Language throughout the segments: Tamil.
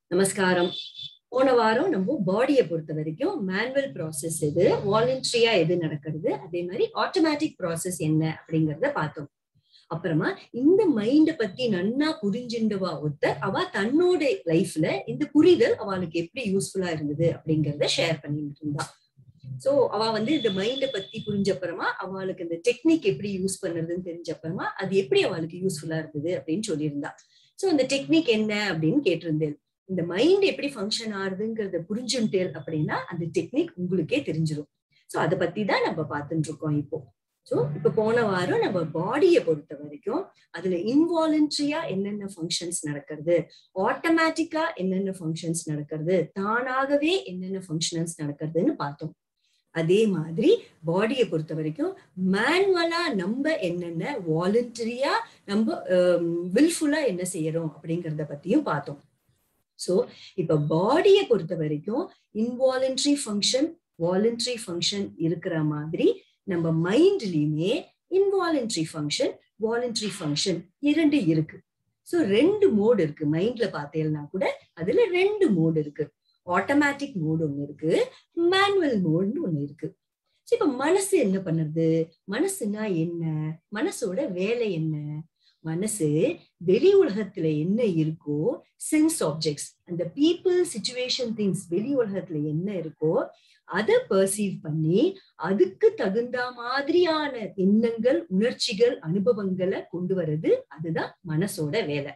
நமஸ்காரம் போன வாரம் நம்ம பாடியை பொறுத்த வரைக்கும் மேனுவல் ப்ராசஸ் எது வாலண்டரியா எது நடக்கிறது அதே மாதிரி ஆட்டோமேட்டிக் ப்ராசஸ் என்ன அப்படிங்கறத பார்த்தோம் அப்புறமா இந்த மைண்ட பத்தி நன்னா புரிஞ்சுண்டவா ஒருத்தர் அவ தன்னோட லைஃப்ல இந்த புரிதல் அவளுக்கு எப்படி யூஸ்ஃபுல்லா இருந்தது அப்படிங்கறத ஷேர் பண்ணிட்டு இருந்தா சோ அவ வந்து இந்த மைண்ட பத்தி புரிஞ்ச அப்புறமா அவளுக்கு இந்த டெக்னிக் எப்படி யூஸ் பண்றதுன்னு தெரிஞ்ச அப்புறமா அது எப்படி அவளுக்கு யூஸ்ஃபுல்லா இருந்தது அப்படின்னு சொல்லியிருந்தா சோ அந்த டெக்னிக் என்ன அப்படின்னு கேட்டிருந்தேன் இந்த மைண்ட் எப்படி ஃபங்க்ஷன் ஆகுதுங்கிறத புரிஞ்சுட்டேன் அப்படின்னா அந்த டெக்னிக் உங்களுக்கே தெரிஞ்சிடும் சோ அதை பத்தி தான் நம்ம பார்த்துட்டு இருக்கோம் இப்போ சோ இப்ப போன வாரம் நம்ம பாடியை பொறுத்த வரைக்கும் அதுல இன்வாலன்ட்ரியா என்னென்ன ஃபங்க்ஷன்ஸ் நடக்கிறது ஆட்டோமேட்டிக்கா என்னென்ன ஃபங்க்ஷன்ஸ் நடக்கிறது தானாகவே என்னென்ன ஃபங்க்ஷன்ஸ் நடக்கிறதுன்னு பார்த்தோம் அதே மாதிரி பாடியை பொறுத்த வரைக்கும் மேனுவலா நம்ம என்னென்ன வாலண்டரியா நம்ம வில்ஃபுல்லா என்ன செய்யறோம் அப்படிங்கறத பத்தியும் பார்த்தோம் சோ இப்ப பாடியை பொறுத்த வரைக்கும் இன்வாலன்ட்ரி ஃபங்க்ஷன் வாலண்டரி ஃபங்க்ஷன் இருக்கிற மாதிரி நம்ம மைண்ட்லயுமே இன்வாலன்ட்ரி ஃபங்க்ஷன் வாலண்டரி ஃபங்க்ஷன் இரண்டு இருக்கு சோ ரெண்டு மோடு இருக்கு மைண்ட்ல பார்த்தேன்னா கூட அதுல ரெண்டு மோடு இருக்கு ஆட்டோமேட்டிக் மோடு ஒண்ணு இருக்கு மேனுவல் மோடுன்னு ஒண்ணு இருக்கு இப்ப மனசு என்ன பண்ணுறது மனசுனா என்ன மனசோட வேலை என்ன மனசு வெளி உலகத்துல என்ன இருக்கோ சென்ஸ் ஆப்ஜெக்ட்ஸ் அந்த பீப்புள் சிச்சுவேஷன் திங்ஸ் வெளி உலகத்துல என்ன இருக்கோ அதை பர்சீவ் பண்ணி அதுக்கு தகுந்த மாதிரியான எண்ணங்கள் உணர்ச்சிகள் அனுபவங்களை கொண்டு வர்றது அதுதான் மனசோட வேலை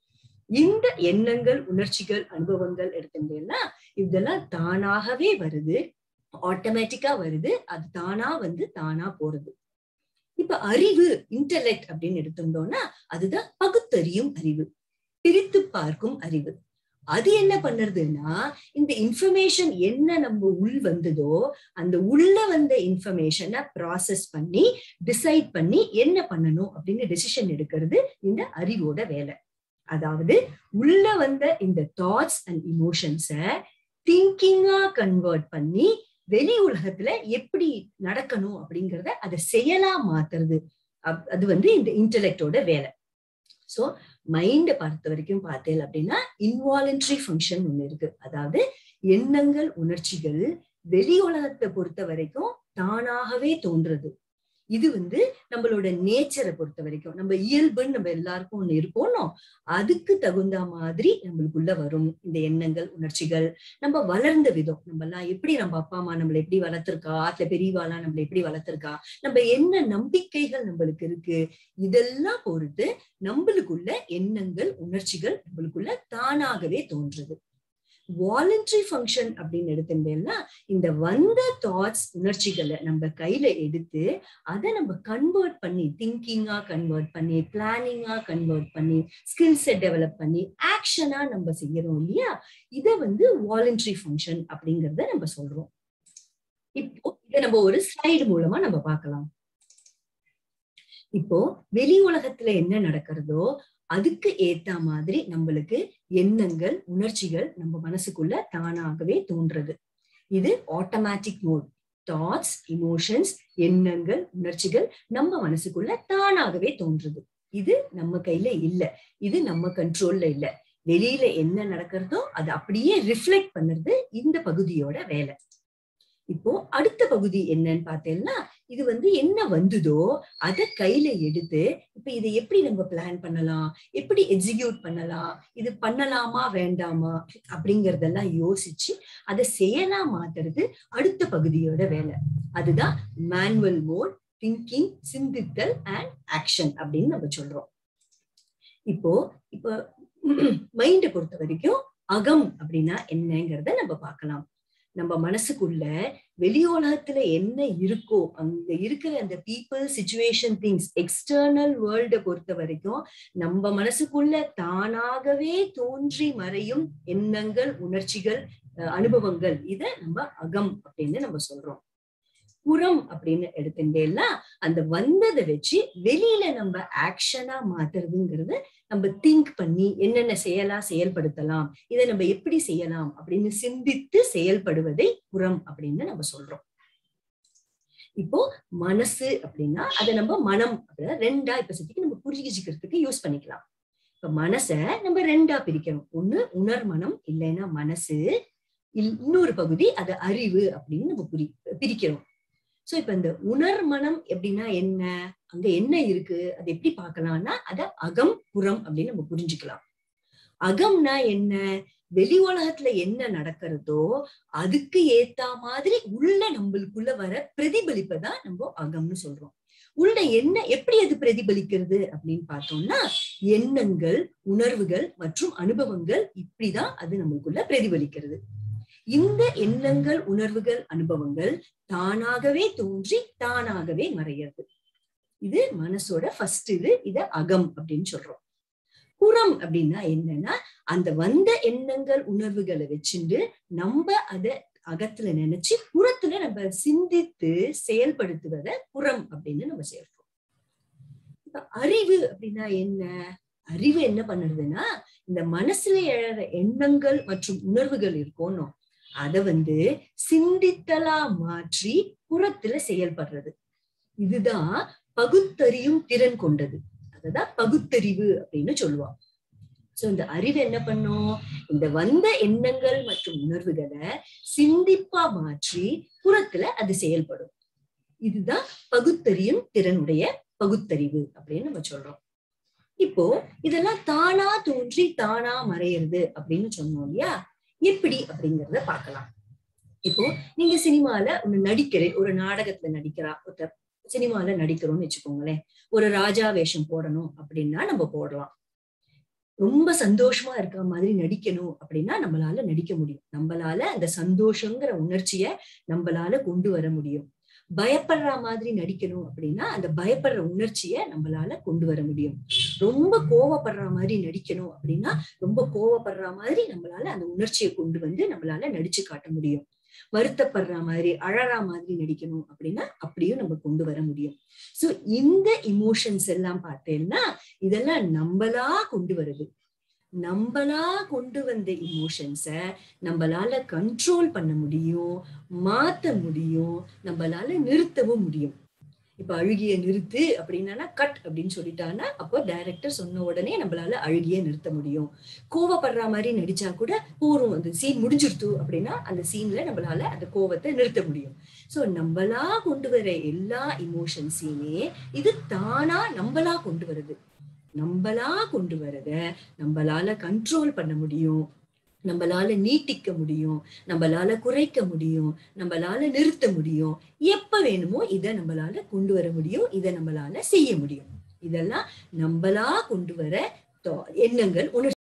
இந்த எண்ணங்கள் உணர்ச்சிகள் அனுபவங்கள் எடுத்துட்டேன்னா இதெல்லாம் தானாகவே வருது ஆட்டோமேட்டிக்கா வருது அது தானா வந்து தானா போறது இப்ப அறிவு இன்டலெக்ட் அப்படின்னு எடுத்துட்டோம்னா அதுதான் பகுத்தறியும் அறிவு பிரித்து பார்க்கும் அறிவு அது என்ன பண்ணுறதுன்னா இந்த இன்ஃபர்மேஷன் என்ன நம்ம உள் வந்ததோ அந்த உள்ள வந்த இன்ஃபர்மேஷனை ப்ராசஸ் பண்ணி டிசைட் பண்ணி என்ன பண்ணணும் அப்படின்னு டெசிஷன் எடுக்கிறது இந்த அறிவோட வேலை அதாவது உள்ள வந்த இந்த தாட்ஸ் அண்ட் இமோஷன்ஸ திங்கிங்கா கன்வெர்ட் பண்ணி வெளி உலகத்துல எப்படி நடக்கணும் அப்படிங்கிறத அதை செயலா மாத்துறது அது வந்து இந்த இன்டலெக்டோட வேலை சோ மைண்ட பொறுத்த வரைக்கும் பார்த்தேன் அப்படின்னா இன்வாலன்ட்ரி ஃபங்க்ஷன் ஒண்ணு இருக்கு அதாவது எண்ணங்கள் உணர்ச்சிகள் வெளி உலகத்தை பொறுத்த வரைக்கும் தானாகவே தோன்றது இது வந்து நம்மளோட நேச்சரை பொறுத்த வரைக்கும் நம்ம இயல்புன்னு நம்ம எல்லாருக்கும் ஒண்ணு இருப்போம்னோ அதுக்கு தகுந்த மாதிரி நம்மளுக்குள்ள வரும் இந்த எண்ணங்கள் உணர்ச்சிகள் நம்ம வளர்ந்த விதம் நம்ம எல்லாம் எப்படி நம்ம அப்பா அம்மா நம்மளை எப்படி வளர்த்திருக்கா ஆத்துல பெரியவாலாம் நம்மளை எப்படி வளர்த்திருக்கா நம்ம என்ன நம்பிக்கைகள் நம்மளுக்கு இருக்கு இதெல்லாம் பொறுத்து நம்மளுக்குள்ள எண்ணங்கள் உணர்ச்சிகள் நம்மளுக்குள்ள தானாகவே தோன்றுது வாலண்டரி ஃபங்க்ஷன் அப்படின்னு எடுத்துட்டேன்னா இந்த வந்த தாட்ஸ் உணர்ச்சிகளை நம்ம கையில எடுத்து அதை நம்ம கன்வெர்ட் பண்ணி திங்கிங்கா கன்வெர்ட் பண்ணி பிளானிங்கா கன்வெர்ட் பண்ணி ஸ்கில்ஸை டெவலப் பண்ணி ஆக்ஷனா நம்ம செய்யறோம் இல்லையா இதை வந்து வாலண்டரி ஃபங்க்ஷன் அப்படிங்கறத நம்ம சொல்றோம் இப்போ இதை நம்ம ஒரு ஸ்லைடு மூலமா நம்ம பார்க்கலாம் இப்போ வெளி உலகத்துல என்ன நடக்கிறதோ அதுக்கு ஏத்த மாதிரி நம்மளுக்கு எண்ணங்கள் உணர்ச்சிகள் நம்ம மனசுக்குள்ள தானாகவே தோன்றது இது ஆட்டோமேட்டிக் மோட் தாட்ஸ் இமோஷன்ஸ் எண்ணங்கள் உணர்ச்சிகள் நம்ம மனசுக்குள்ள தானாகவே தோன்றுது இது நம்ம கையில இல்ல இது நம்ம கண்ட்ரோல்ல இல்ல வெளியில என்ன நடக்கிறதோ அது அப்படியே ரிஃப்ளெக்ட் பண்ணுறது இந்த பகுதியோட வேலை இப்போ அடுத்த பகுதி என்னன்னு பார்த்தேன்னா இது வந்து என்ன வந்ததோ அதை கையில எடுத்து இப்ப இதை எப்படி நம்ம பிளான் பண்ணலாம் எப்படி எக்ஸிக்யூட் பண்ணலாம் இது பண்ணலாமா வேண்டாமா அப்படிங்கறதெல்லாம் யோசிச்சு அதை செயலா மாத்துறது அடுத்த பகுதியோட வேலை அதுதான் மேனுவல் மோட் திங்கிங் சிந்தித்தல் அண்ட் ஆக்ஷன் அப்படின்னு நம்ம சொல்றோம் இப்போ இப்போ மைண்டை பொறுத்த வரைக்கும் அகம் அப்படின்னா என்னங்கிறத நம்ம பார்க்கலாம் நம்ம மனசுக்குள்ள வெளி உலகத்துல என்ன இருக்கோ அங்க இருக்கிற அந்த பீப்புள் சிச்சுவேஷன் திங்ஸ் எக்ஸ்டர்னல் வேர்ல்ட பொறுத்த வரைக்கும் நம்ம மனசுக்குள்ள தானாகவே தோன்றி மறையும் எண்ணங்கள் உணர்ச்சிகள் அனுபவங்கள் இத நம்ம அகம் அப்படின்னு நம்ம சொல்றோம் புறம் அப்படின்னு எடுத்துட்டேன்னா அந்த வந்ததை வச்சு வெளியில நம்ம ஆக்ஷனா மாத்துறதுங்கிறது நம்ம திங்க் பண்ணி என்னென்ன செயலா செயல்படுத்தலாம் இதை நம்ம எப்படி செய்யலாம் அப்படின்னு சிந்தித்து செயல்படுவதை புறம் அப்படின்னு நம்ம சொல்றோம் இப்போ மனசு அப்படின்னா அதை நம்ம மனம் அப்படின்னா ரெண்டா இப்ப சுத்திக்கு நம்ம புரிஞ்சுக்கிறதுக்கு யூஸ் பண்ணிக்கலாம் இப்ப மனச நம்ம ரெண்டா பிரிக்கணும் ஒண்ணு உணர்மனம் இல்லைன்னா மனசு இல்- இன்னொரு பகுதி அது அறிவு அப்படின்னு நம்ம புரி பிரிக்கிறோம் சோ இப்ப இந்த உணர்மனம் எப்படின்னா என்ன அங்க என்ன இருக்கு அது எப்படி பார்க்கலாம்னா அத அகம் புறம் அப்படின்னு நம்ம புரிஞ்சுக்கலாம் அகம்னா என்ன வெளி உலகத்துல என்ன நடக்கிறதோ அதுக்கு ஏத்தா மாதிரி உள்ள நம்மளுக்குள்ள வர பிரதிபலிப்பை தான் நம்ம அகம்னு சொல்றோம் உள்ள என்ன எப்படி அது பிரதிபலிக்கிறது அப்படின்னு பார்த்தோம்னா எண்ணங்கள் உணர்வுகள் மற்றும் அனுபவங்கள் இப்படிதான் அது நம்மளுக்குள்ள பிரதிபலிக்கிறது இந்த எண்ணங்கள் உணர்வுகள் அனுபவங்கள் தானாகவே தோன்றி தானாகவே மறையிறது இது மனசோட ஃபர்ஸ்ட் இது இத அகம் அப்படின்னு சொல்றோம் புறம் அப்படின்னா என்னன்னா அந்த வந்த எண்ணங்கள் உணர்வுகளை வச்சுட்டு நம்ம அத அகத்துல நினைச்சு புறத்துல நம்ம சிந்தித்து செயல்படுத்துவத புறம் அப்படின்னு நம்ம சேர்க்கிறோம் இப்ப அறிவு அப்படின்னா என்ன அறிவு என்ன பண்ணுறதுன்னா இந்த மனசுல எழற எண்ணங்கள் மற்றும் உணர்வுகள் இருக்கணும் அத வந்து சிந்தித்தலா மாற்றி புறத்துல செயல்படுறது இதுதான் பகுத்தறியும் திறன் கொண்டது அததான் பகுத்தறிவு அப்படின்னு சொல்லுவான் சோ இந்த அறிவு என்ன பண்ணும் இந்த வந்த எண்ணங்கள் மற்றும் உணர்வுகளை சிந்திப்பா மாற்றி புறத்துல அது செயல்படும் இதுதான் பகுத்தறியும் திறனுடைய பகுத்தறிவு அப்படின்னு நம்ம சொல்றோம் இப்போ இதெல்லாம் தானா தோன்றி தானா மறையிறது அப்படின்னு சொன்னோம் இல்லையா எப்படி அப்படிங்கறத பார்க்கலாம் இப்போ நீங்க சினிமால ஒண்ணு நடிக்கிறேன் ஒரு நாடகத்துல நடிக்கிறா ஒருத்தர் சினிமால நடிக்கிறோம்னு வச்சுக்கோங்களேன் ஒரு ராஜா வேஷம் போடணும் அப்படின்னா நம்ம போடலாம் ரொம்ப சந்தோஷமா இருக்க மாதிரி நடிக்கணும் அப்படின்னா நம்மளால நடிக்க முடியும் நம்மளால அந்த சந்தோஷங்கிற உணர்ச்சிய நம்மளால கொண்டு வர முடியும் பயப்படுற மாதிரி நடிக்கணும் அப்படின்னா அந்த பயப்படுற உணர்ச்சிய நம்மளால கொண்டு வர முடியும் ரொம்ப கோவப்படுற மாதிரி நடிக்கணும் அப்படின்னா ரொம்ப கோவப்படுற மாதிரி நம்மளால அந்த உணர்ச்சியை கொண்டு வந்து நம்மளால நடிச்சு காட்ட முடியும் வருத்தப்படுற மாதிரி அழற மாதிரி நடிக்கணும் அப்படின்னா அப்படியும் நம்ம கொண்டு வர முடியும் சோ இந்த இமோஷன்ஸ் எல்லாம் பார்த்தேன்னா இதெல்லாம் நம்மளா கொண்டு வருது நம்மளா கொண்டு வந்த இமோஷன்ஸ நம்மளால கண்ட்ரோல் பண்ண முடியும் மாத்த முடியும் நம்மளால நிறுத்தவும் முடியும் இப்ப அழுகிய நிறுத்து அப்படின்னா கட் அப்படின்னு சொல்லிட்டான்னா அப்போ டைரக்டர் சொன்ன உடனே நம்மளால அழுகிய நிறுத்த முடியும் கோவப்படுற மாதிரி நடிச்சா கூட போறோம் அந்த சீன் முடிஞ்சிருத்து அப்படின்னா அந்த சீன்ல நம்மளால அந்த கோவத்தை நிறுத்த முடியும் சோ நம்மளா கொண்டு வர எல்லா இமோஷன்ஸையுமே இது தானா நம்மளா கொண்டு வருது நம்மளா கொண்டு வரத நம்மளால கண்ட்ரோல் பண்ண முடியும் நம்மளால நீட்டிக்க முடியும் நம்மளால குறைக்க முடியும் நம்மளால நிறுத்த முடியும் எப்ப வேணுமோ இத நம்மளால கொண்டு வர முடியும் இத நம்மளால செய்ய முடியும் இதெல்லாம் நம்மளா கொண்டு வர தோ- எண்ணங்கள் உணர்ச்சி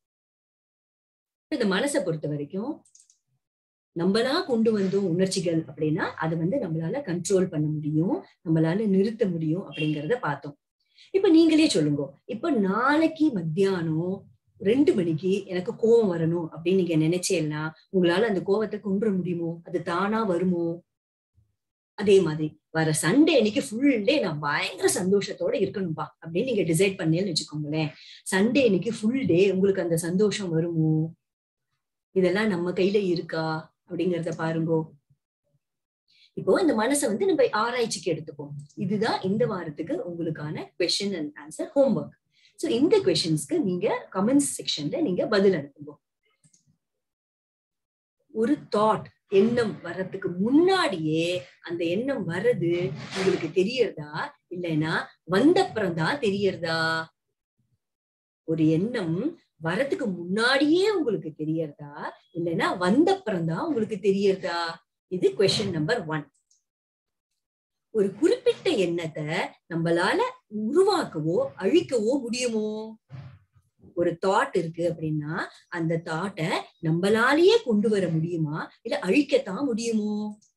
இந்த மனசை பொறுத்த வரைக்கும் நம்மளா கொண்டு வந்தோம் உணர்ச்சிகள் அப்படின்னா அது வந்து நம்மளால கண்ட்ரோல் பண்ண முடியும் நம்மளால நிறுத்த முடியும் அப்படிங்கறத பார்த்தோம் இப்ப நீங்களே சொல்லுங்க இப்ப நாளைக்கு மத்தியானம் ரெண்டு மணிக்கு எனக்கு கோவம் வரணும் அப்படின்னு நீங்க நினைச்சேன்னா உங்களால அந்த கோவத்தை கொண்டு வர முடியுமோ அது தானா வருமோ அதே மாதிரி வர சண்டே அன்னைக்கு ஃபுல் டே நான் பயங்கர சந்தோஷத்தோட இருக்கணும்பா அப்படின்னு நீங்க டிசைட் பண்ணேன்னு வச்சுக்கோங்களேன் சண்டே அன்னைக்கு ஃபுல் டே உங்களுக்கு அந்த சந்தோஷம் வருமோ இதெல்லாம் நம்ம கையில இருக்கா அப்படிங்கறத பாருங்கோ இப்போ இந்த மனசை வந்து நம்ம ஆராய்ச்சிக்கு எடுத்துப்போம் இதுதான் இந்த வாரத்துக்கு உங்களுக்கான question and answer homework so இந்த கொஸ்டின்ஸ்க்கு நீங்க கமெண்ட்ஸ் செக்ஷன்ல நீங்க பதில் அனுப்புங்க ஒரு தாட் எண்ணம் வர்றதுக்கு முன்னாடியே அந்த எண்ணம் வர்றது உங்களுக்கு தெரியறதா இல்லைன்னா வந்தப்புறம் தான் தெரியறதா ஒரு எண்ணம் வரதுக்கு முன்னாடியே உங்களுக்கு தெரியறதா இல்லைன்னா வந்தப்புறம் தான் உங்களுக்கு தெரியறதா இது கொஸ்டின் நம்பர் ஒன் ஒரு குறிப்பிட்ட எண்ணத்தை நம்மளால உருவாக்கவோ அழிக்கவோ முடியுமோ ஒரு தாட் இருக்கு அப்படின்னா அந்த தாட்டை நம்மளாலேயே கொண்டு வர முடியுமா இல்ல அழிக்கத்தான் முடியுமோ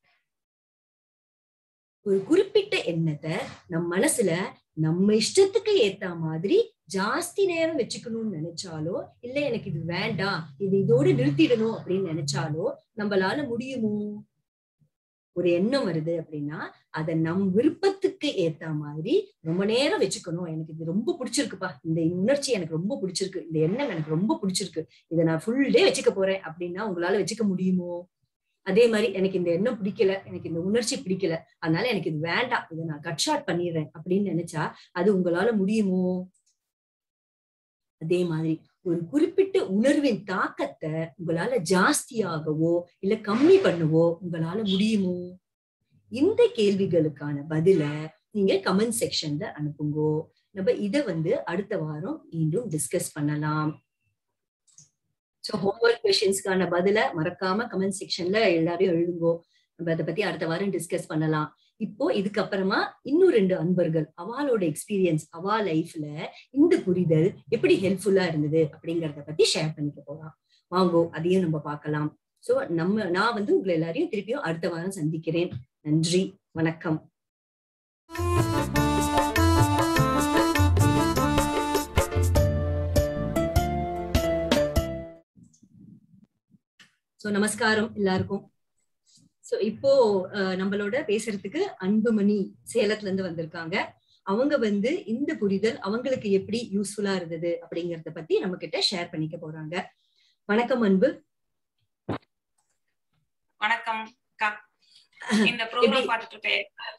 ஒரு குறிப்பிட்ட எண்ணத்தை நம் மனசுல நம்ம இஷ்டத்துக்கு ஏத்த மாதிரி ஜாஸ்தி நேரம் வச்சுக்கணும்னு நினைச்சாலோ இல்ல எனக்கு இது வேண்டாம் இது இதோட நிறுத்திடணும் அப்படின்னு நினைச்சாலோ நம்மளால முடியுமோ ஒரு எண்ணம் வருது அப்படின்னா அதை நம் விருப்பத்துக்கு ஏத்த மாதிரி ரொம்ப நேரம் வச்சுக்கணும் எனக்கு இது ரொம்ப பிடிச்சிருக்குப்பா இந்த உணர்ச்சி எனக்கு ரொம்ப பிடிச்சிருக்கு இந்த எண்ணம் எனக்கு ரொம்ப பிடிச்சிருக்கு இதை நான் ஃபுல் டே வச்சுக்க போறேன் அப்படின்னா உங்களால வச்சுக்க முடியுமோ அதே மாதிரி எனக்கு இந்த எண்ணம் பிடிக்கல எனக்கு இந்த உணர்ச்சி பிடிக்கல அதனால எனக்கு இது வேண்டாம் இதை நான் கட் ஷார்ட் பண்ணிடுறேன் அப்படின்னு நினைச்சா அது உங்களால முடியுமோ அதே மாதிரி ஒரு குறிப்பிட்ட உணர்வின் தாக்கத்தை உங்களால ஜாஸ்தியாகவோ இல்ல கம்மி பண்ணவோ உங்களால முடியுமோ இந்த கேள்விகளுக்கான பதில நீங்க கமெண்ட் செக்ஷன்ல அனுப்புங்கோ நம்ம இத வந்து அடுத்த வாரம் மீண்டும் டிஸ்கஸ் பண்ணலாம் ஸோ ஹோம்ஒர்க் கொஷின்ஸ்க்கான பதில மறக்காம கமெண்ட் செக்ஷன்ல எல்லாரையும் எழுதுங்கோ நம்ம அதை பத்தி அடுத்த வாரம் டிஸ்கஸ் பண்ணலாம் இப்போ இதுக்கப்புறமா இன்னும் ரெண்டு அன்பர்கள் அவளோட எக்ஸ்பீரியன்ஸ் அவா லைஃப்ல இந்த புரிதல் எப்படி ஹெல்ப்ஃபுல்லா இருந்தது அப்படிங்கறத பத்தி ஷேர் பண்ணிக்க போலாம் வாங்கோ அதையும் நம்ம பார்க்கலாம் சோ நம்ம நான் வந்து உங்களை எல்லாரையும் திருப்பியும் அடுத்த வாரம் சந்திக்கிறேன் நன்றி வணக்கம் சோ நமஸ்காரம் எல்லாருக்கும் சோ இப்போ நம்மளோட பேசுறதுக்கு அன்புமணி சேலத்துல இருந்து வந்திருக்காங்க அவங்க வந்து இந்த புரிதல் அவங்களுக்கு எப்படி யூஸ்ஃபுல்லா இருந்தது அப்படிங்கறத பத்தி நம்ம கிட்ட ஷேர் பண்ணிக்க போறாங்க வணக்கம் அன்பு வணக்கம் இந்த ப்ரோக்ராம் பார்த்துட்டு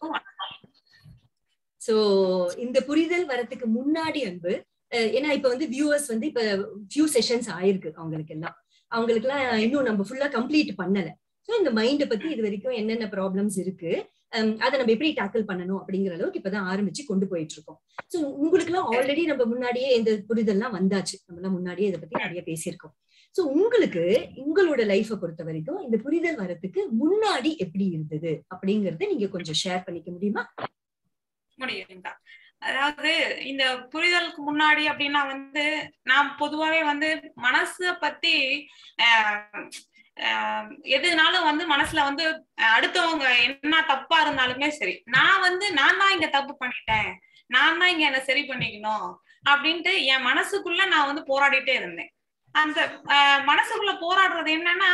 சோ இந்த புரிதல் வரதுக்கு முன்னாடி அன்பு ஏன்னா இப்ப வந்து வியூவர்ஸ் வந்து இப்ப ஃபியூ செஷன்ஸ் ஆயிருக்கு அவங்களுக்கு எல்லாம் அவங்களுக்கு எல்லாம் இன்னும் நம்ம ஃபுல்லா கம்ப்ளீட் பண்ணல ஸோ இந்த மைண்டை பத்தி இது வரைக்கும் என்னென்ன ப்ராப்ளம்ஸ் இருக்கு அதை நம்ம எப்படி டேக்கிள் பண்ணணும் அப்படிங்கிற அளவுக்கு இப்பதான் ஆரம்பிச்சு கொண்டு போயிட்டு இருக்கோம் ஸோ உங்களுக்கு எல்லாம் ஆல்ரெடி நம்ம முன்னாடியே இந்த புரிதல்லாம் வந்தாச்சு நம்ம எல்லாம் முன்னாடியே இதை பத்தி நிறைய பேசியிருக்கோம் ஸோ உங்களுக்கு உங்களோட லைஃபை பொறுத்த வரைக்கும் இந்த புரிதல் வரத்துக்கு முன்னாடி எப்படி இருந்தது அப்படிங்கறத நீங்க கொஞ்சம் ஷேர் பண்ணிக்க முடியுமா முடியுங்கக்கா அதாவது இந்த புரிதலுக்கு முன்னாடி அப்படின்னா வந்து நான் பொதுவாவே வந்து மனச பத்தி எதுனாலும் வந்து மனசுல வந்து அடுத்தவங்க என்ன தப்பா இருந்தாலுமே சரி நான் வந்து நான் தான் இங்க தப்பு பண்ணிட்டேன் நான் தான் இங்க என்ன சரி பண்ணிக்கணும் அப்படின்ட்டு என் மனசுக்குள்ள நான் வந்து போராடிட்டே இருந்தேன் அந்த மனசுக்குள்ள போராடுறது என்னன்னா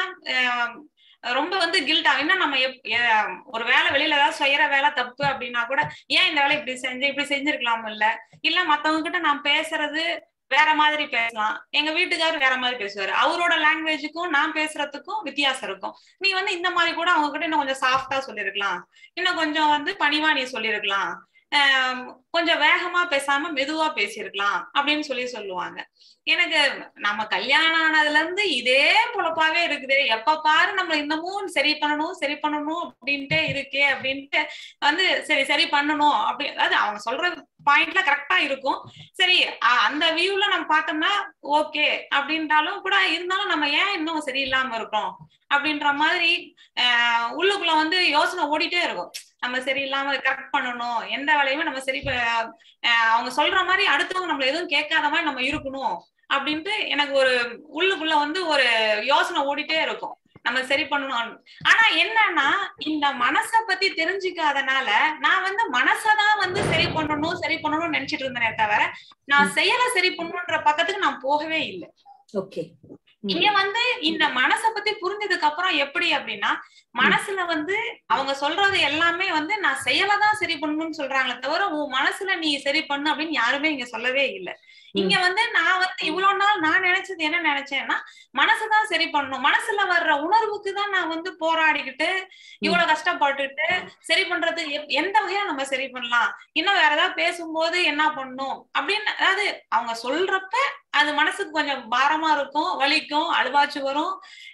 ரொம்ப வந்து கில்ட்டா என்ன நம்ம ஒரு வேலை வெளியில ஏதாவது செய்யற வேலை தப்பு அப்படின்னா கூட ஏன் இந்த வேலை இப்படி செஞ்சு இப்படி செஞ்சிருக்கலாம் இல்ல இல்ல மத்தவங்க கிட்ட நான் பேசுறது வேற மாதிரி பேசலாம் எங்க வீட்டுக்காரர் வேற மாதிரி பேசுவாரு அவரோட லாங்குவேஜுக்கும் நான் பேசுறதுக்கும் வித்தியாசம் இருக்கும் நீ வந்து இந்த மாதிரி கூட அவங்க கிட்ட இன்னும் கொஞ்சம் சாஃப்டா சொல்லிருக்கலாம் இன்னும் கொஞ்சம் வந்து பணிவா நீ சொல்லிருக்கலாம் கொஞ்சம் வேகமா பேசாம மெதுவா பேசியிருக்கலாம் அப்படின்னு சொல்லி சொல்லுவாங்க எனக்கு நம்ம கல்யாணம் ஆனதுல இருந்து இதே பொழப்பாவே இருக்குது எப்ப பாரு நம்ம இன்னமும் சரி பண்ணணும் சரி பண்ணணும் அப்படின்ட்டே இருக்கே அப்படின்ட்டு வந்து சரி சரி பண்ணணும் அப்படி அதாவது அவங்க சொல்ற பாயிண்ட்ல கரெக்டா இருக்கும் சரி அந்த வியூல நம்ம பார்த்தோம்னா ஓகே அப்படின்றாலும் கூட இருந்தாலும் நம்ம ஏன் இன்னும் சரியில்லாம இருக்கோம் அப்படின்ற மாதிரி உள்ளுக்குள்ள வந்து யோசனை ஓடிட்டே இருக்கும் நம்ம சரியில்லாம கரெக்ட் பண்ணணும் எந்த வேலையுமே நம்ம சரி அவங்க சொல்ற மாதிரி அடுத்தவங்க நம்மள எதுவும் கேட்காத மாதிரி நம்ம இருக்கணும் அப்படின்ட்டு எனக்கு ஒரு உள்ளுக்குள்ள வந்து ஒரு யோசனை ஓடிட்டே இருக்கும் நம்ம சரி பண்ணணும் ஆனா என்னன்னா இந்த மனச பத்தி தெரிஞ்சுக்காதனால நான் வந்து மனசதான் வந்து சரி பண்ணணும் சரி பண்ணணும்னு நினைச்சிட்டு இருந்தேனே தவிர நான் செயலை சரி பண்ணணுன்ற பக்கத்துக்கு நான் போகவே இல்லை ஓகே இங்க வந்து இந்த மனச பத்தி புரிஞ்சதுக்கு அப்புறம் எப்படி அப்படின்னா மனசுல வந்து அவங்க சொல்றது எல்லாமே வந்து நான் செயலதான் சரி பண்ணணும்னு சொல்றாங்களே தவிர உன் மனசுல நீ சரி பண்ணு அப்படின்னு யாருமே இங்க சொல்லவே இல்லை இங்க வந்து நான் வந்து இவ்வளவு நாள் நான் நினைச்சது என்ன நினைச்சேன்னா மனசுதான் சரி பண்ணணும் மனசுல வர்ற உணர்வுக்கு தான் நான் வந்து போராடிக்கிட்டு இவ்வளவு கஷ்டப்பட்டுட்டு சரி பண்றது எந்த வகையில நம்ம சரி பண்ணலாம் இன்னும் வேற ஏதாவது பேசும்போது என்ன பண்ணும் அப்படின்னு அதாவது அவங்க சொல்றப்ப அது மனசுக்கு கொஞ்சம் பாரமா இருக்கும் வலிக்கும் அழுவாச்சு வரும்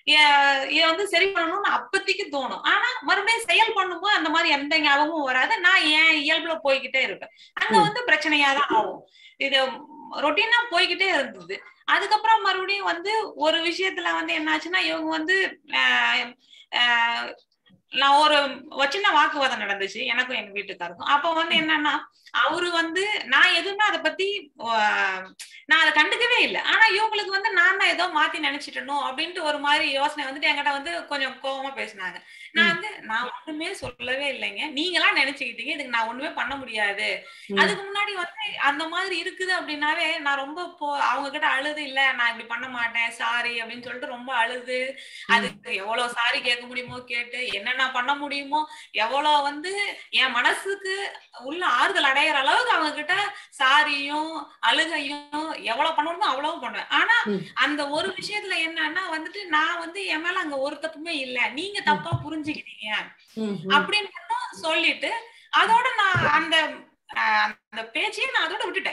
இதை வந்து சரி பண்ணணும்னு அப்பத்திக்கு தோணும் ஆனா மறுபடியும் செயல் பண்ணும்போது அந்த மாதிரி எந்த ஞாபகமும் வராது நான் ஏன் இயல்புல போய்கிட்டே இருப்பேன் அங்க வந்து பிரச்சனையாதான் ஆகும் இது ரொட்டீனா போய்கிட்டே இருந்தது அதுக்கப்புறம் மறுபடியும் வந்து ஒரு விஷயத்துல வந்து என்னாச்சுன்னா இவங்க வந்து நான் ஒரு சின்ன வாக்குவாதம் நடந்துச்சு எனக்கும் எங்க வீட்டுக்காருக்கும் அப்ப வந்து என்னன்னா அவரு வந்து நான் எதுவுமே அதை பத்தி நான் அதை கண்டுக்கவே இல்லை ஆனா இவங்களுக்கு வந்து நான் தான் ஏதோ மாத்தி நினைச்சிட்டனோ அப்படின்ட்டு ஒரு மாதிரி யோசனை வந்துட்டு என்கிட்ட வந்து கொஞ்சம் கோபமா பேசினாங்க நான் வந்து நான் ஒண்ணுமே சொல்லவே இல்லைங்க நீங்களாம் நினைச்சுக்கிட்டீங்க இதுக்கு நான் ஒண்ணுமே பண்ண முடியாது அதுக்கு முன்னாடி வந்து அந்த மாதிரி இருக்குது அப்படின்னாவே நான் ரொம்ப போ அவங்க கிட்ட அழுது இல்ல நான் இப்படி பண்ண மாட்டேன் சாரி அப்படின்னு சொல்லிட்டு ரொம்ப அழுது அதுக்கு எவ்வளவு சாரி கேட்க முடியுமோ கேட்டு என்னென்ன பண்ண முடியுமோ எவ்வளவு வந்து என் மனசுக்கு உள்ள ஆறுதல் அடையிற அளவுக்கு அவங்க கிட்ட சாரியும் அழுகையும் எவ்வளவு பண்ணணுமோ அவ்வளவு பண்ணுவேன் ஆனா அந்த ஒரு விஷயத்துல என்னன்னா வந்துட்டு நான் வந்து என் மேல அங்க ஒரு தப்புமே இல்ல நீங்க தப்பா புரிஞ்சுக்கிட்டீங்க அப்படின்னு மட்டும் சொல்லிட்டு அதோட நான் அந்த அந்த பேச்சையே நான் அதோட விட்டுட்டேன்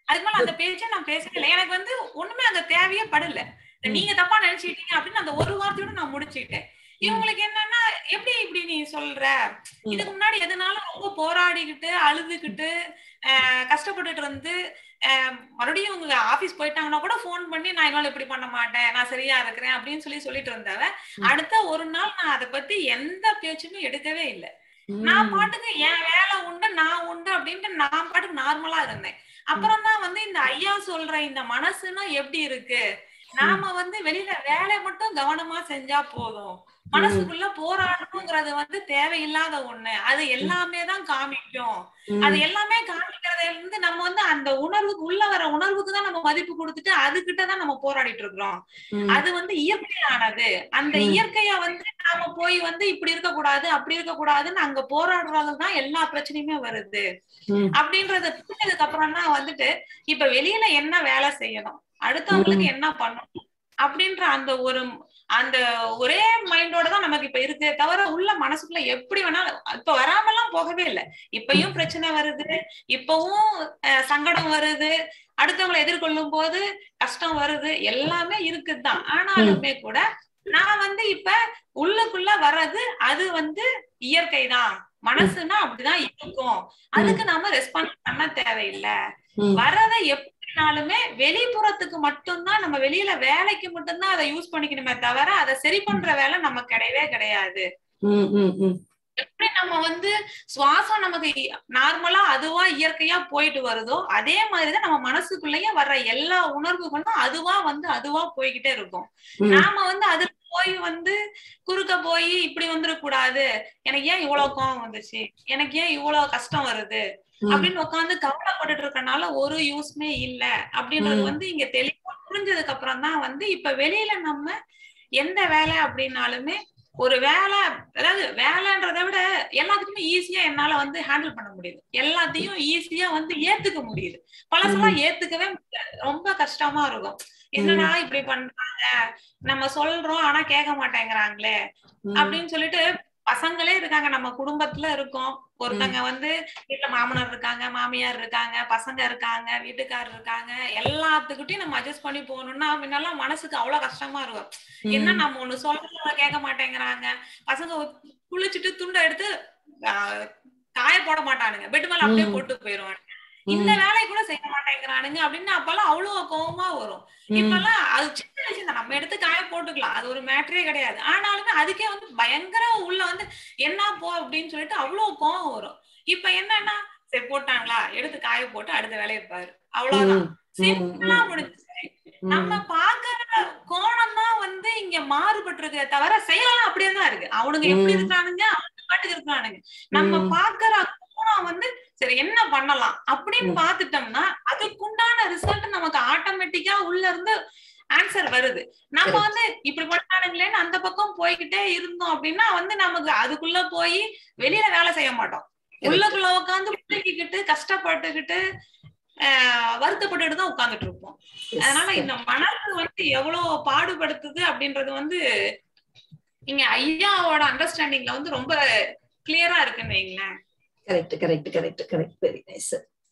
அதுக்கு மேல அந்த பேச்சை நான் பேசவே இல்லை எனக்கு வந்து ஒண்ணுமே அங்க தேவையே படல நீங்க தப்பா நினைச்சுக்கிட்டீங்க அப்படின்னு அந்த ஒரு வார்த்தையோட நான் முடிச்சுக்கிட்டேன் இவங்களுக்கு என்னன்னா எப்படி இப்படி நீ சொல்ற இதுக்கு முன்னாடி எதுனாலும் ரொம்ப போராடிக்கிட்டு அழுதுகிட்டு கஷ்டப்பட்டுட்டு இருந்து மறுபடியும் உங்க ஆபீஸ் போயிட்டாங்கன்னா கூட போன் பண்ணி நான் என்னால இப்படி பண்ண மாட்டேன் நான் சரியா இருக்கிறேன் அப்படின்னு சொல்லி சொல்லிட்டு இருந்தவ அடுத்த ஒரு நாள் நான் அதை பத்தி எந்த பேச்சுமே எடுக்கவே இல்லை நான் பாட்டுக்கு என் வேலை உண்டு நான் உண்டு அப்படின்ட்டு நான் பாட்டுக்கு நார்மலா இருந்தேன் அப்புறம் தான் வந்து இந்த ஐயா சொல்ற இந்த மனசுன்னா எப்படி இருக்கு நாம வந்து வெளியில வேலையை மட்டும் கவனமா செஞ்சா போதும் மனசுக்குள்ள போராடணுங்கிறது வந்து தேவையில்லாத ஒண்ணு அது எல்லாமே தான் காமிக்கும் அது எல்லாமே காமிக்கிறத இருந்து நம்ம வந்து அந்த உணர்வுக்கு உள்ள வர உணர்வுக்கு தான் நம்ம மதிப்பு கொடுத்துட்டு அதுகிட்ட தான் நம்ம போராடிட்டு இருக்கிறோம் அது வந்து இயற்கையானது அந்த இயற்கைய வந்து நாம போய் வந்து இப்படி இருக்க கூடாது அப்படி இருக்க கூடாதுன்னு அங்க போராடுறதுதான் எல்லா பிரச்சனையுமே வருது அப்படின்றத புரிஞ்சதுக்கு அப்புறம் தான் வந்துட்டு இப்ப வெளியில என்ன வேலை செய்யணும் அடுத்தவங்களுக்கு என்ன பண்ணணும் அப்படின்ற அந்த ஒரு அந்த ஒரே மைண்டோட தான் நமக்கு இப்ப இருக்கு தவிர உள்ள மனசுக்குள்ள எப்படி வேணாலும் இப்ப வராமலாம் போகவே இல்லை இப்பயும் பிரச்சனை வருது இப்பவும் சங்கடம் வருது அடுத்தவங்களை எதிர்கொள்ளும் போது கஷ்டம் வருது எல்லாமே இருக்குதுதான் ஆனாலுமே கூட நான் வந்து இப்ப உள்ளுக்குள்ள வர்றது அது வந்து இயற்கை தான் மனசுனா அப்படிதான் இருக்கும் அதுக்கு நாம ரெஸ்பான்ஸ் பண்ண தேவையில்லை வர்றதை எப்படினாலுமே வெளிப்புறத்துக்கு மட்டும்தான் நம்ம வெளியில வேலைக்கு மட்டும்தான் அதை யூஸ் பண்ணிக்கணுமே தவிர அதை சரி பண்ற வேலை நம்ம கிடையவே கிடையாது எப்படி நம்ம வந்து சுவாசம் நமக்கு நார்மலா அதுவா இயற்கையா போயிட்டு வருதோ அதே மாதிரிதான் நம்ம மனசுக்குள்ளேயே வர்ற எல்லா உணர்வுகளும் அதுவா வந்து அதுவா போய்கிட்டே இருக்கும் நாம வந்து அது போய் வந்து குறுக்க போய் இப்படி வந்துடக்கூடாது எனக்கு ஏன் இவ்வளவு கோவம் வந்துச்சு எனக்கு ஏன் இவ்வளவு கஷ்டம் வருது அப்படின்னு உட்காந்து கவலைப்பட்டுட்டு இருக்கனால ஒரு யூஸ்மே இல்ல அப்படின்றது வந்து இங்க தெளிவா புரிஞ்சதுக்கு அப்புறம் தான் வந்து இப்ப வெளியில நம்ம எந்த வேலை அப்படின்னாலுமே ஒரு வேலை அதாவது வேலைன்றதை விட எல்லாத்துக்குமே ஈஸியா என்னால வந்து ஹேண்டில் பண்ண முடியுது எல்லாத்தையும் ஈஸியா வந்து ஏத்துக்க முடியுது பழசெல்லாம் ஏத்துக்கவே முடியாது ரொம்ப கஷ்டமா இருக்கும் என்னடா இப்படி பண்றாங்க நம்ம சொல்றோம் ஆனா கேட்க மாட்டேங்கிறாங்களே அப்படின்னு சொல்லிட்டு பசங்களே இருக்காங்க நம்ம குடும்பத்துல இருக்கோம் ஒருத்தங்க வந்து வீட்டுல மாமனார் இருக்காங்க மாமியார் இருக்காங்க பசங்க இருக்காங்க வீட்டுக்காரர் இருக்காங்க எல்லாத்துக்கிட்டையும் நம்ம அட்ஜஸ்ட் பண்ணி போகணும்னா முன்னெல்லாம் மனசுக்கு அவ்வளவு கஷ்டமா இருக்கும் என்ன நம்ம ஒண்ணு சொல்றத கேட்க மாட்டேங்கிறாங்க பசங்க குளிச்சுட்டு துண்டை எடுத்து காய போட மாட்டானுங்க பெட் மேல அப்படியே போட்டு போயிருவாங்க இந்த வேலையை கூட செய்ய மாட்டேங்கிறானுங்க அப்படின்னு அப்பெல்லாம் அவ்வளவு கோபமா வரும் இப்பெல்லாம் அது சின்ன விஷயம் தான் நம்ம எடுத்து காய போட்டுக்கலாம் அது ஒரு மேட்டரே கிடையாது ஆனாலுமே அதுக்கே வந்து பயங்கர உள்ள வந்து என்ன போ அப்படின்னு சொல்லிட்டு அவ்வளவு கோபம் வரும் இப்ப என்னன்னா சரி போட்டாங்களா எடுத்து காய போட்டு அடுத்த வேலையை பாரு அவ்வளவுதான் சிம்பிளா முடிஞ்சு நம்ம பாக்குற கோணம் தான் வந்து இங்க மாறுபட்டு இருக்கே தவிர செயலாம் அப்படியே தான் இருக்கு அவனுங்க எப்படி இருக்கிறானுங்க அவனுக்கு பாட்டுக்கு இருக்கிறானுங்க நம்ம பாக்குற கோணம் வந்து சரி என்ன பண்ணலாம் அப்படின்னு பாத்துட்டோம்னா அதுக்குண்டான ரிசல்ட் நமக்கு ஆட்டோமேட்டிக்கா உள்ள இருந்து ஆன்சர் வருது நம்ம வந்து இப்படி பண்ணானுங்களேன்னு அந்த பக்கம் போய்கிட்டே இருந்தோம் அப்படின்னா வந்து நமக்கு அதுக்குள்ள போய் வெளியில வேலை செய்ய மாட்டோம் உள்ளக்குள்ள உட்காந்து பிள்ளைக்கிட்டு கஷ்டப்பட்டுக்கிட்டு வருத்தப்பட்டுட்டு தான் உட்கார்ந்துட்டு இருப்போம் அதனால இந்த மனசு வந்து எவ்வளவு பாடுபடுத்துது அப்படின்றது வந்து இங்க ஐயாவோட அண்டர்ஸ்டாண்டிங்ல வந்து ரொம்ப கிளியரா இருக்குன்னு வைங்களேன் correct correct correct correct very nice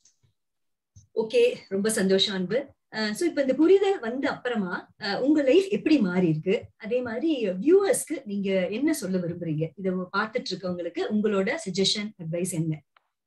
okay ரொம்ப சந்தோஷம் அன்பு சோ இப்ப இந்த புரிதல் வந்த அப்புறமா உங்க லைஃப் எப்படி மாறி இருக்கு அதே மாதிரி வியூவர்ஸ்க்கு நீங்க என்ன சொல்ல விரும்புறீங்க இத பார்த்துட்டு இருக்கவங்களுக்கு உங்களோட சஜஷன் அட்வைஸ் என்ன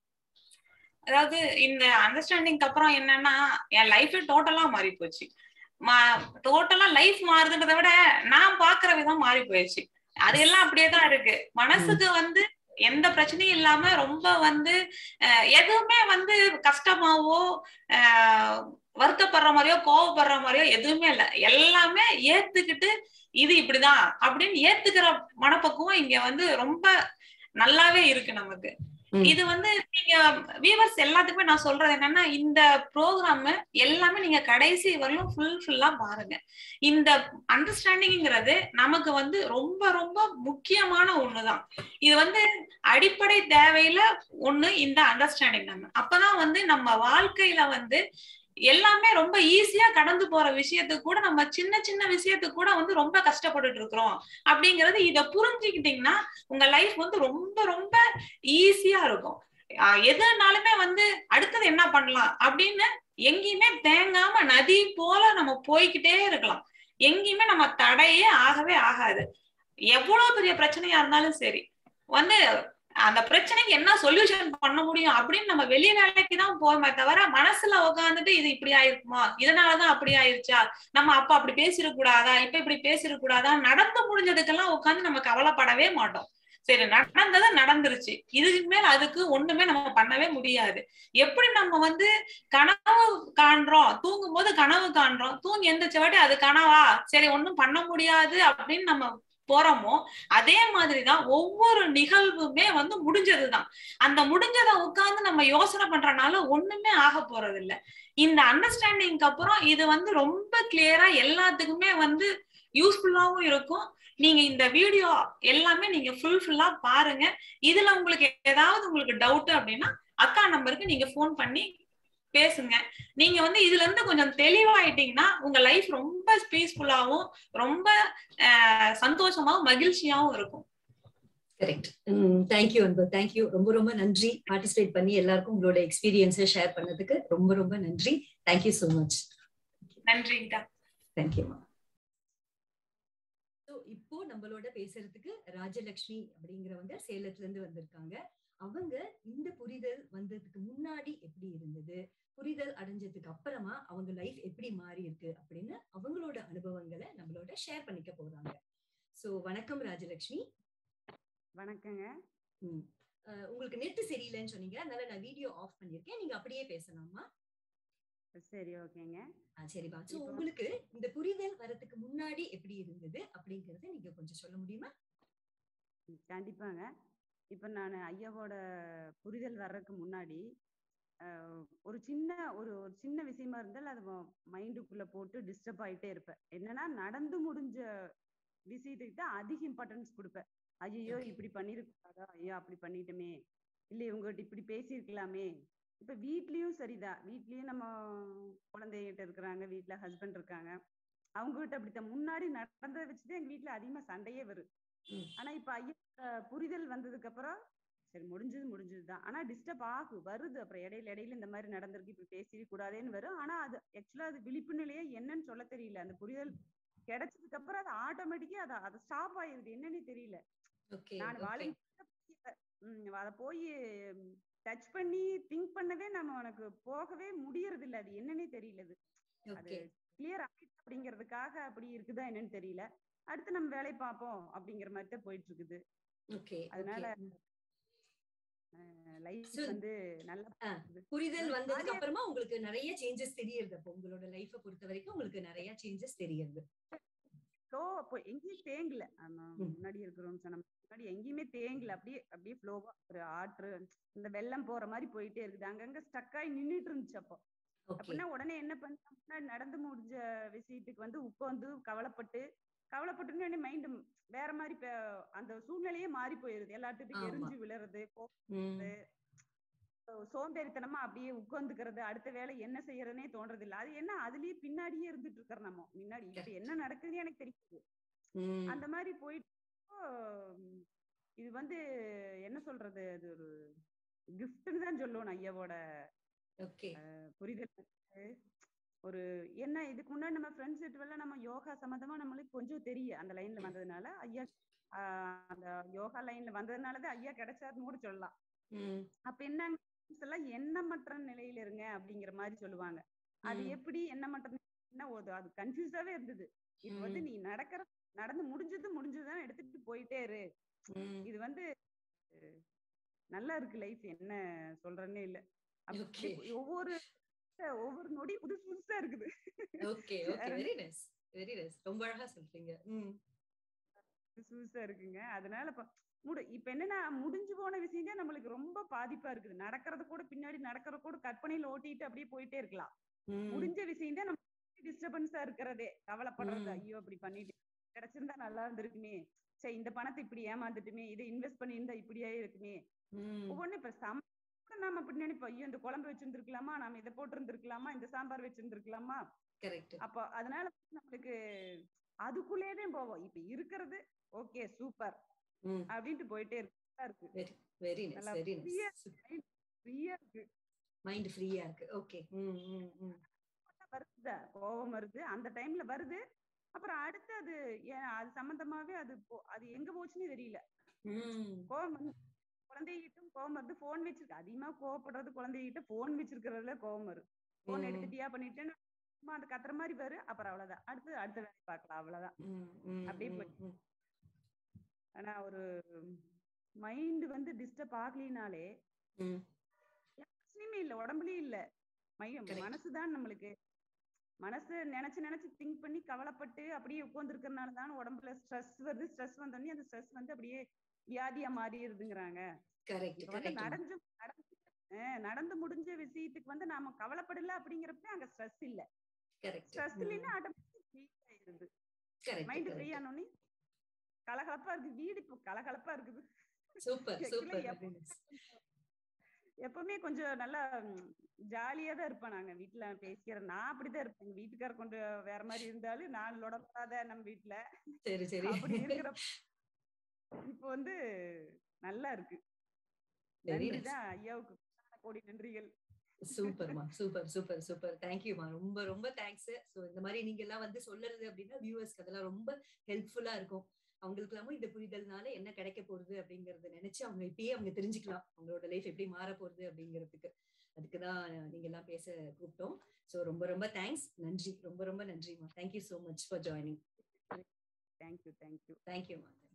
அதாவது இந்த அண்டர்ஸ்டாண்டிங் அப்புறம் என்னன்னா என் லைஃப் டோட்டலா மாறி போச்சு டோட்டலா லைஃப் மாறுதுன்றத விட நான் பாக்குற விதம் மாறி போயிடுச்சு அது எல்லாம் அப்படியேதான் இருக்கு மனசுக்கு வந்து எந்த பிரச்சனையும் இல்லாம ரொம்ப வந்து எதுவுமே வந்து கஷ்டமாவோ வருத்தப்படுற மாதிரியோ கோவப்படுற மாதிரியோ எதுவுமே இல்ல எல்லாமே ஏத்துக்கிட்டு இது இப்படிதான் அப்படின்னு ஏத்துக்கிற மனப்பக்குவம் இங்க வந்து ரொம்ப நல்லாவே இருக்கு நமக்கு இது வந்து நீங்க வியூவர்ஸ் எல்லாத்துக்குமே நான் சொல்றது என்னன்னா இந்த ப்ரோக்ராம் எல்லாமே நீங்க கடைசி வரலும் ஃபுல் ஃபுல்லா பாருங்க இந்த அண்டர்ஸ்டாண்டிங்கிறது நமக்கு வந்து ரொம்ப ரொம்ப முக்கியமான ஒண்ணுதான் இது வந்து அடிப்படை தேவையில ஒண்ணு இந்த அண்டர்ஸ்டாண்டிங் நம்ம அப்பதான் வந்து நம்ம வாழ்க்கையில வந்து எல்லாமே ரொம்ப ஈஸியா கடந்து போற விஷயத்துக்கு கூட நம்ம சின்ன சின்ன விஷயத்துக்கு கூட வந்து ரொம்ப கஷ்டப்பட்டுட்டு இருக்கிறோம் அப்படிங்கறது இத புரிஞ்சுக்கிட்டீங்கன்னா உங்க லைஃப் வந்து ரொம்ப ரொம்ப ஈஸியா இருக்கும் ஆஹ் எதுனாலுமே வந்து அடுத்தது என்ன பண்ணலாம் அப்படின்னு எங்கேயுமே தேங்காம நதி போல நம்ம போய்கிட்டே இருக்கலாம் எங்கேயுமே நம்ம தடையே ஆகவே ஆகாது எவ்வளவு பெரிய பிரச்சனையா இருந்தாலும் சரி வந்து அந்த பிரச்சனைக்கு என்ன சொல்யூஷன் பண்ண முடியும் அப்படின்னு நம்ம வெளி வேலைக்கு தான் போவோமே தவிர மனசுல உட்காந்துட்டு இது இப்படி ஆயிருக்குமா இதனாலதான் அப்படி ஆயிருச்சா நம்ம அப்ப அப்படி பேசிடக்கூடாதா இப்ப இப்படி பேசிடக்கூடாதா நடந்து முடிஞ்சதுக்கெல்லாம் உட்காந்து நம்ம கவலைப்படவே மாட்டோம் சரி நடந்தது நடந்துருச்சு இதுக்கு மேல அதுக்கு ஒண்ணுமே நம்ம பண்ணவே முடியாது எப்படி நம்ம வந்து கனவு காண்றோம் தூங்கும் போது கனவு காண்றோம் தூங்கி எந்திரிச்ச வாட்டி அது கனவா சரி ஒண்ணும் பண்ண முடியாது அப்படின்னு நம்ம போறோமோ அதே மாதிரிதான் ஒவ்வொரு நிகழ்வுமே வந்து முடிஞ்சதுதான் அந்த முடிஞ்சதை உட்கார்ந்து நம்ம யோசனை பண்றனால ஒண்ணுமே ஆக போறது இல்ல இந்த அண்டர்ஸ்டாண்டிங்க்கு அப்புறம் இது வந்து ரொம்ப கிளியரா எல்லாத்துக்குமே வந்து யூஸ்ஃபுல்லாவும் இருக்கும் நீங்க இந்த வீடியோ எல்லாமே நீங்க ஃபுல் ஃபுல்லா பாருங்க இதுல உங்களுக்கு ஏதாவது உங்களுக்கு டவுட் அப்படின்னா அக்கா நம்பருக்கு நீங்க ஃபோன் பண்ணி பேசுங்க நீங்க வந்து இதுல இருந்து கொஞ்சம் தெளிவாயிட்டீங்கன்னா உங்க லைஃப் ரொம்ப பீஸ்ஃபுல்லாவும் ரொம்ப சந்தோஷமாவும் மகிழ்ச்சியாவும் இருக்கும் கரெக்ட் தேங்க்யூ அன்பு தேங்க்யூ ரொம்ப ரொம்ப நன்றி பார்ட்டிசிபேட் பண்ணி எல்லாருக்கும் உங்களோட எக்ஸ்பீரியன்ஸை ஷேர் பண்ணதுக்கு ரொம்ப ரொம்ப நன்றி தேங்க்யூ ஸோ மச் நன்றிங்கக்கா தேங்க்யூமா இப்போ நம்மளோட பேசுறதுக்கு ராஜலட்சுமி அப்படிங்கிறவங்க சேலத்துல இருந்து வந்திருக்காங்க அவங்க இந்த புரிதல் வந்ததுக்கு முன்னாடி எப்படி இருந்தது புரிதல் அடைஞ்சதுக்கு அப்புறமா அவங்க லைஃப் எப்படி மாறி இருக்கு அப்படின்னு அவங்களோட அனுபவங்களை நம்மளோட ஷேர் பண்ணிக்க போறாங்க சோ வணக்கம் ராஜலட்சுமி வணக்கங்க உங்களுக்கு நெட் சரியில்லைன்னு சொன்னீங்க அதனால நான் வீடியோ ஆஃப் பண்ணிருக்கேன் நீங்க அப்படியே பேசலாமா சரி ஓகேங்க சரிப்பா சோ உங்களுக்கு இந்த புரிதல் வரதுக்கு முன்னாடி எப்படி இருந்தது அப்படிங்கறத நீங்க கொஞ்சம் சொல்ல முடியுமா கண்டிப்பாங்க இப்ப நான் ஐயாவோட புரிதல் வர்றதுக்கு முன்னாடி ஒரு சின்ன ஒரு ஒரு சின்ன விஷயமா இருந்தால் அது மைண்டுக்குள்ள போட்டு டிஸ்டர்ப் ஆயிட்டே இருப்பேன் என்னன்னா நடந்து முடிஞ்ச விஷயத்துக்கு தான் அதிக இம்பார்ட்டன்ஸ் கொடுப்பேன் ஐயோ இப்படி பண்ணிருக்காதா ஐயோ அப்படி பண்ணிட்டோமே இல்ல இவங்ககிட்ட இப்படி பேசியிருக்கலாமே இப்ப வீட்லயும் சரிதான் வீட்லயும் நம்ம குழந்தைகிட்ட இருக்கிறாங்க வீட்டுல ஹஸ்பண்ட் இருக்காங்க அவங்க கிட்ட அப்படித்தான் முன்னாடி நடந்ததை வச்சுதான் எங்க வீட்டுல அதிகமா சண்டையே வரும் ஆனா இப்ப ஐயா புரிதல் வந்ததுக்கு அப்புறம் சரி முடிஞ்சது முடிஞ்சதுதான் ஆனா டிஸ்டர்ப் ஆகும் வருது அப்புறம் இடையில இடையில இந்த மாதிரி நடந்திருக்கு இப்படி பேசிட கூடாதுன்னு வரும் ஆனா அது ஆக்சுவலா அது விழிப்பு நிலையே என்னன்னு சொல்ல தெரியல அந்த புரிதல் கிடைச்சதுக்கு அப்புறம் அது ஆட்டோமேட்டிக்கா அதை அதை ஸ்டாப் ஆயிருது என்னன்னு தெரியல நான் வாலண்டியர் அத போய் டச் பண்ணி திங்க் பண்ணவே நம்ம உனக்கு போகவே முடியறது இல்ல அது என்னன்னே தெரியல அது கிளியர் ஆயிடுச்சு அப்படிங்கிறதுக்காக அப்படி இருக்குதா என்னன்னு தெரியல அடுத்து நம்ம வேலை பார்ப்போம் அப்படிங்கிற மாதிரி தான் போயிட்டு இருக்குது அதனால லைஃப் வந்து நல்லா புரிதல் வந்ததுக்கு அப்புறமா உங்களுக்கு நிறைய சேஞ்சஸ் தெரியுது அப்போ உங்களோட லைஃப பொறுத்த வரைக்கும் உங்களுக்கு நிறைய சேஞ்சஸ் தெரியுது ஃப்ளோ அப்போ எங்கேயும் தேங்கல முன்னாடி இருக்கிறோம் சொன்ன முன்னாடி எங்கேயுமே தேங்கல அப்படியே அப்படியே ஃப்ளோவா ஒரு ஆற்று இந்த வெள்ளம் போற மாதிரி போயிட்டே இருக்குது அங்கங்க ஸ்டக் ஆகி நின்றுட்டு இருந்துச்சு அப்போ அப்படின்னா உடனே என்ன பண்ண முன்னாடி நடந்து முடிஞ்ச விஷயத்துக்கு வந்து உட்காந்து கவலைப்பட்டு கவலைப்பட்டுன்னு மைண்ட் வேற மாதிரி அந்த சூழ்நிலையே மாறி போயிருது எல்லாத்துக்கும் எரிஞ்சு விழுறது போறது சோம்பேறித்தனமா அப்படியே உட்காந்துக்கிறது அடுத்த வேலை என்ன செய்யறதுனே தோன்றது இல்ல அது என்ன அதுலயே பின்னாடியே இருந்துட்டு இருக்கிற நம்ம முன்னாடி இப்ப என்ன நடக்குதுன்னு எனக்கு தெரியுது அந்த மாதிரி போயிட்டு இது வந்து என்ன சொல்றது அது ஒரு கிஃப்ட்னு தான் சொல்லணும் ஐயாவோட புரிதல் ஒரு என்ன இதுக்கு முன்னாடி நம்ம ஃப்ரெண்ட்ஸ் கிட்ட நம்ம யோகா சம்மந்தமா நம்மளுக்கு கொஞ்சம் தெரியும் அந்த லைன்ல வந்ததுனால ஐயா அந்த யோகா லைன்ல வந்ததுனாலதான் ஐயா கிடைச்சாருன்னு கூட சொல்லலாம் அப்ப என்ன எல்லாம் எண்ணமற்ற நிலையில இருங்க அப்படிங்கிற மாதிரி சொல்லுவாங்க அது எப்படி எண்ணமற்ற என்ன அது கன்ஃபியூஸாவே இருந்தது இது வந்து நீ நடக்கிற நடந்து முடிஞ்சது முடிஞ்சதுதான் எடுத்துட்டு போயிட்டே இரு இது வந்து நல்லா இருக்கு லைஃப் என்ன சொல்றேன்னே இல்ல ஒவ்வொரு ஒவ்வொரு நொடி புதுசு புதுசா இருக்குது okay okay very nice very nice ரொம்ப அழகா சொல்றீங்க புதுசு புதுசா இருக்குங்க அதனால இப்ப முடி இப்ப என்னன்னா முடிஞ்சு போன விஷயம் தான் நம்மளுக்கு ரொம்ப பாதிப்பா இருக்குது நடக்கிறது கூட பின்னாடி நடக்கிறது கூட கற்பனையில ஓட்டிட்டு அப்படியே போயிட்டே இருக்கலாம் முடிஞ்ச விஷயம் தான் நம்ம டிஸ்டர்பன்ஸா இருக்கிறதே கவலைப்படுறது ஐயோ அப்படி பண்ணிட்டு கிடைச்சிருந்தா நல்லா இருந்திருக்குமே சரி இந்த பணத்தை இப்படி ஏமாந்துட்டுமே இதை இன்வெஸ்ட் பண்ணியிருந்தா இப்படியே இருக்குமே ஒவ்வொன்னு இப்ப சம் நாம அப்படி நினைப்போம் ஐயோ இந்த குழம்பு வச்சிருந்துருக்கலாமா நாம இதை போட்டு இருந்திருக்கலாமா இந்த சாம்பார் வச்சிருந்திருக்கலாமா அப்ப அதனால நம்மளுக்கு அதுக்குள்ளேதான் போவோம் இப்ப இருக்கிறது ஓகே சூப்பர் அப்படின்ட்டு போயிட்டே இருக்கு வெரி நைஸ் வெரி ஃப்ரீயா இருக்கு மைண்ட் ஃப்ரீயா இருக்கு ஓகே ம் ம் ம் வருது கோபம் வருது அந்த டைம்ல வருது அப்புறம் அடுத்து அது ஏன் அது சம்பந்தமாவே அது போ- அது எங்க போச்சுன்னு தெரியல ம் கோவம் வந்து குழந்தைகிட்டும் கோவம் வருது போன் வச்சிருக்கு அதிகமா கோவப்படுறது குழந்தைகிட்ட போன் வச்சிருக்கிறதுல கோவம் வரும் போன் ம். எடுத்துட்டியா பண்ணிட்டேன்னு சும்மா அந்த கத்துற மாதிரி வரும் அப்புறம் அவ்வளவுதான் அடுத்து அடுத்த வேலையை பார்க்கலாம் அவ்வளவுதான் ம், ம், அப்படியே ம், போய்- ம். ஆனா ஒரு மைண்ட் வந்து டிஸ்டர்ப் ஆகலினாலே ம். பிரச்சனையுமே இல்ல உடம்புலயும் இல்ல மையம் Correct. மனசுதான் நம்மளுக்கு மனசு நினைச்சு நினைச்சு திங்க் பண்ணி கவலைப்பட்டு அப்படியே உட்கார்ந்து இருக்கிறதுனால தான் உடம்புல ஸ்ட்ரெஸ் வருது ஸ்ட்ரெஸ் வந்தோடனே அந்த ஸ்ட்ரெஸ் வந்து அப்படியே வியாதியா மாறிடுதுங்கிறாங்க கரெக்ட் இப்ப வந்து கரெக்ட் நடந்து நடந்து அஹ் நடந்து முடிஞ்ச விஷயத்துக்கு வந்து நாம கவலைப்படல அப்படிங்கிறப்ப அங்க ஸ்ட்ரெஸ் இல்ல கரெக்ட் ஸ்ட்ரெஸ் இல்லைன்னா ஆட்டோமேட்டிக் ஃப்ரீ ஆயிருது கரெக்ட் மைண்ட் ஃப்ரீ ஆனோடனே கலகலப்பா இருக்கு வீடு இப்போ கலகலப்பா இருக்குது சூப்பர் Actually சூப்பர் எப்ப- எப்பவுமே கொஞ்சம் நல்லா ஜாலியா தான் இருப்பேன் நாங்க வீட்டுல பேசிக்கிறேன் நான் அப்படிதான் இருப்பேன் எங்க வீட்டுக்காரர் கொண்டு வேற மாதிரி இருந்தாலும் நான் லொடப்படாத நம்ம வீட்டுல சரி சரி அப்படி இருக்கிற இப்போ வந்து நல்லா இருக்கு வெரி நன்றிதான் ஐயாவுக்கு கோடி நன்றிகள் சூப்பர்மா சூப்பர் சூப்பர் சூப்பர் தேங்க்யூமா ரொம்ப ரொம்ப தேங்க்ஸ் சோ இந்த மாதிரி நீங்க எல்லாம் வந்து சொல்லுறது அப்படின்னா வியூவர்ஸ்க்கு அதெல்லாம் ரொம்ப ஹெல்ப்ஃபுல்லா இருக்கும் அவங்களுக்கு எல்லாமும் இந்த புரிதல்னால என்ன கிடைக்க போகுது அப்படிங்கறத நினைச்சு அவங்க இப்பயே அவங்க தெரிஞ்சுக்கலாம் அவங்களோட லைஃப் எப்படி மாற போகுது அப்படிங்கிறதுக்கு அதுக்குதான் நீங்க எல்லாம் பேச கூப்பிட்டோம் சோ ரொம்ப ரொம்ப தேங்க்ஸ் நன்றி ரொம்ப ரொம்ப நன்றிமா thank you so much for joining thank you thank you தேங்க்யூமா